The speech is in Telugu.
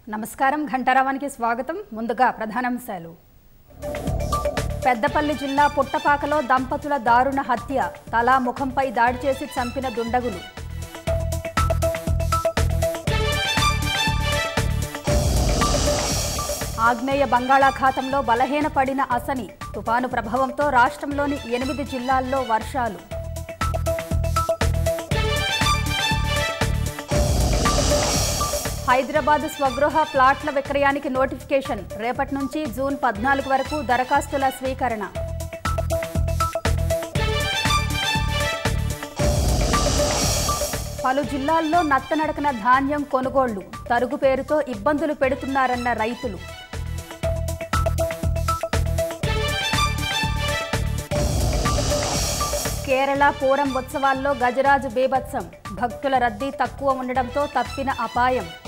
నమస్కారం ఘంటారావానికి స్వాగతం ముందుగా ప్రధానాంశాలు పెద్దపల్లి జిల్లా పుట్టపాకలో దంపతుల దారుణ హత్య తలా ముఖంపై దాడి చేసి చంపిన దుండగులు ఆగ్నేయ బంగాళాఖాతంలో బలహీనపడిన అసని తుపాను ప్రభావంతో రాష్ట్రంలోని ఎనిమిది జిల్లాల్లో వర్షాలు హైదరాబాద్ స్వగృహ ప్లాట్ల విక్రయానికి నోటిఫికేషన్ రేపటి నుంచి జూన్ పద్నాలుగు వరకు దరఖాస్తుల స్వీకరణ పలు జిల్లాల్లో నత్తనడకన ధాన్యం కొనుగోళ్లు తరుగు పేరుతో ఇబ్బందులు పెడుతున్నారన్న రైతులు కేరళ పూరం ఉత్సవాల్లో గజరాజు బీభత్సం భక్తుల రద్దీ తక్కువ ఉండడంతో తప్పిన అపాయం